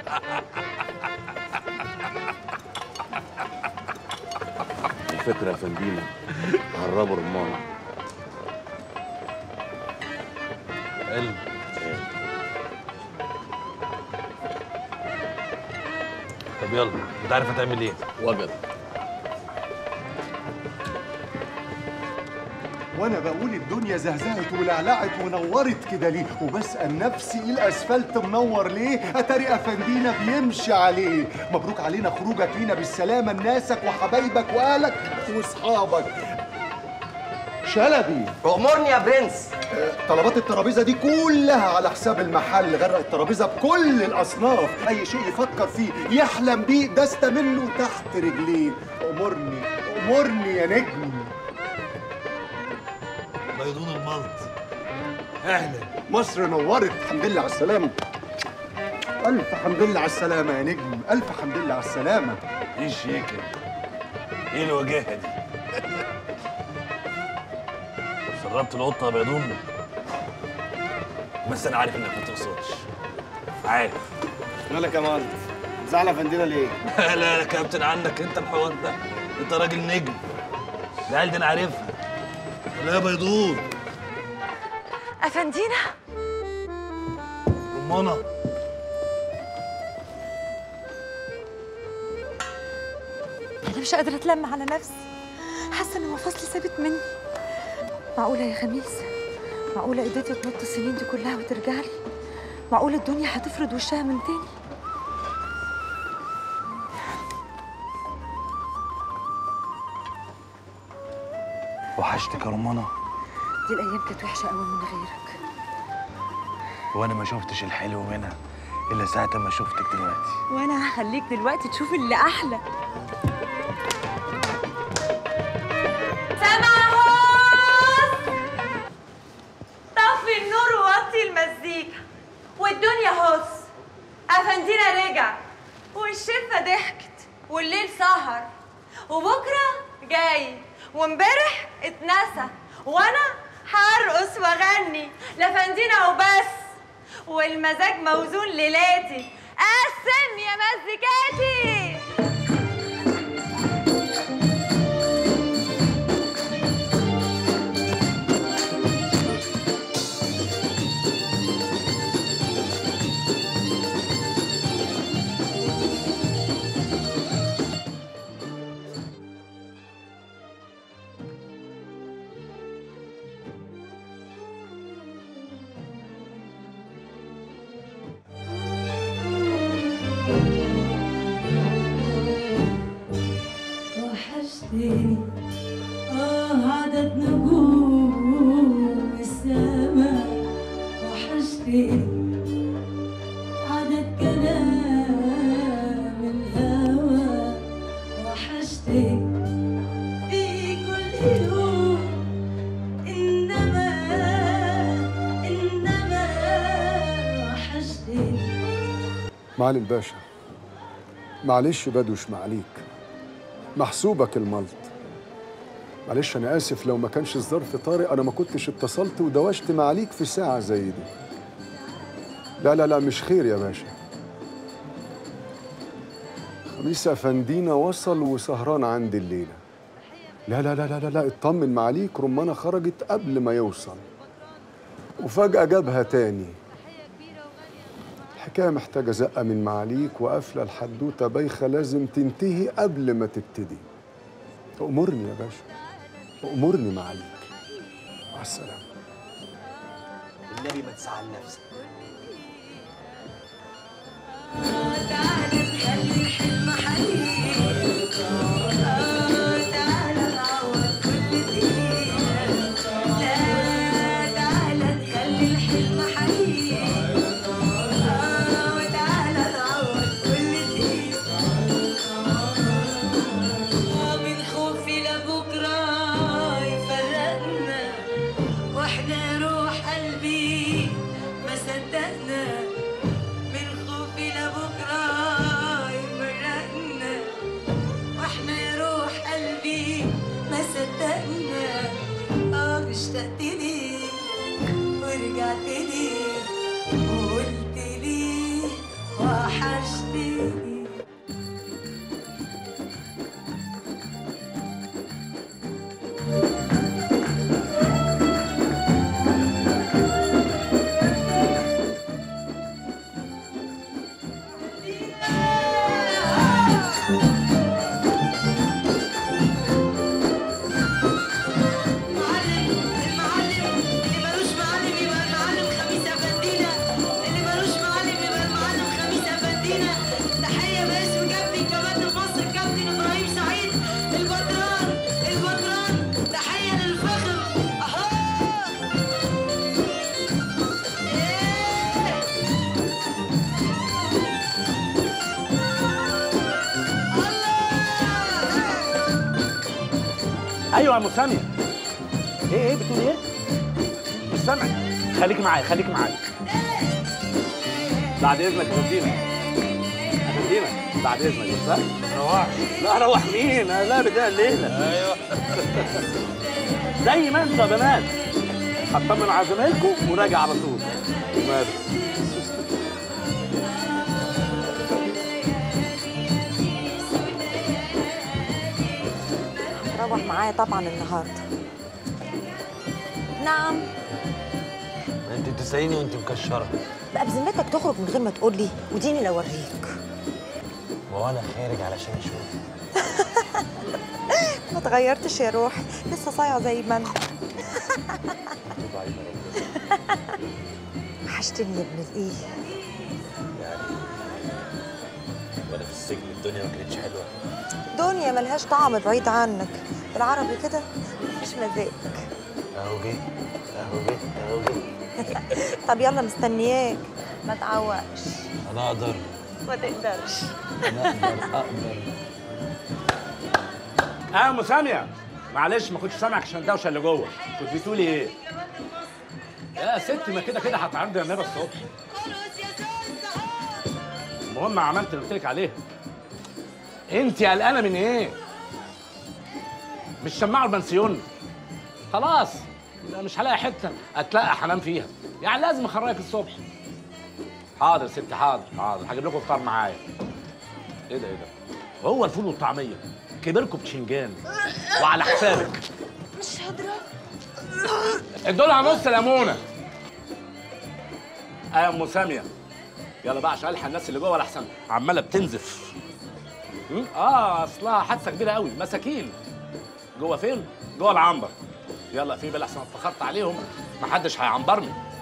الفكره يا فندينا هربوا رمانه حلو طب يلا انت عارف هتعمل ايه وجد وانا بقول الدنيا زهزهت ولعلعت ونورت كده ليه وبسال نفسي ايه الاسفلت منور ليه اتاري افندينا بيمشي عليه مبروك علينا خروجك لينا بالسلامه لناسك وحبايبك واهلك واصحابك شلبي امرني يا برنس طلبات الترابيزه دي كلها على حساب المحل غرق الترابيزه بكل الاصناف اي شيء يفكر فيه يحلم بيه دست منه تحت رجليه امرني امرني يا نجم بيضون الملط اهلا مصر نورت الحمد لله على السلامة ألف حمد لله على السلامة يا نجم ألف حمد لله على السلامة ايه الشيكه ايه الوجاهه دي سربت القطه يا بيضون بس انا عارف انك ما تقصدش عارف مالك يا معلم زعل افندينا ليه؟ لا لا يا كابتن عنك انت الحوار ده انت راجل نجم العيال دي انا عارفها ولا يا بيضون افندينا رمانه انا مش قادره اتلم على نفسي حاسه ان مفاصلي سابت مني معقوله يا خميس معقوله قدرتي تنط السنين دي كلها وترجع لي معقوله الدنيا هتفرض وشها من تاني وحشتك يا رمانه دي الايام كانت وحشه قوي من غيرك وانا ما شفتش الحلو منها الا ساعه ما شفتك دلوقتي وانا هخليك دلوقتي تشوف اللي احلى سمعوس طفي النور ووطي المزيكا والدنيا هص افندينا رجع والشفة ضحكت والليل سهر وبكرة جاي وامبارح اتنسى وانا هرقص واغني لفندينا وبس والمزاج موزون ليلاتي قسم يا مزيكاتي وحشتني آه عدد نجوم السماء وحشتني عدد كلام الهوى وحشتني في كل يوم إنما إنما وحشتني معالي الباشا معلش بدوش معليك محسوبك الملط معلش انا اسف لو ما كانش الظرف طارئ انا ما كنتش اتصلت ودوشت معاليك في ساعه زي دي لا لا لا مش خير يا باشا خميس افندينا وصل وسهران عندي الليله لا لا لا لا لا, لا اطمن معاليك رمانه خرجت قبل ما يوصل وفجاه جابها تاني الحكايه محتاجه زقه من معاليك وقافله الحدوته بايخه لازم تنتهي قبل ما تبتدي امرني يا باشا امرني معاليك مع السلامه النبي ما تزعل نفسك من خوفي لبكرة يفرقنا واحنا روح قلبي ما صدق وحشتني معلم المعلم اللي ملوش معلم يبقى المعلم خميس افندينا اللي ملوش معلم يبقى المعلم خميس افندينا تحيه باسم كابتن كمال الفصل كابتن ابراهيم سعيد البدران البدران تحيه للفخر اهو إيه. ايوه يا مسامية ايه ايه بتقول ايه؟ مش سامعك خليك معايا خليك معايا بعد اذنك يا فندينا يا فندينا بعد اذنك بس روح لا روح مين؟ انا لا بتاع الليله ايوه زي ما انت يا بنات هطمن على زمايلكم وراجع على طول وماله روح معايا طبعا النهارده نعم انت بتساليني وانت مكشره بقى بذمتك تخرج من غير ما تقول لي وديني لو اوريك وانا خارج علشان اشوف ما اتغيرتش يا روح لسه صايعه زي ما انت وحشتني يا ابن الايه وانا في السجن الدنيا ما كانتش حلوه دنيا ملهاش طعم بعيد عنك بالعربي كده مفيش مزاج اهو جه اهو جه اهو جه طب يلا مستنياك ما تعوقش انا اقدر ما تقدرش انا اقدر اقدر اه مسامية معلش ما كنتش سامعك عشان الدوشه اللي جوه كنت بتقولي ايه؟ يا ستي ما كده كده هتعرضي النبي الصبح المهم عملت اللي قلت لك عليه انت قلقانه من ايه؟ مش شماعه البنسيون خلاص يبقى مش هلاقي حته اتلقى حنام فيها يعني لازم اخرجك الصبح حاضر يا ستي حاضر حاضر هجيب لكم فطار معايا ايه ده ايه ده هو الفول والطعميه كبركم بشنجان وعلى حسابك مش هضرب ادولها نص ليمونه اه يا ام ساميه يلا بقى عشان الحق الناس اللي جوه الاحسن عماله بتنزف م? اه اصلها حادثه كبيره قوي مساكين جوه فين جوه العنبر يلا في بال احسن اتفخرت عليهم محدش هيعنبرني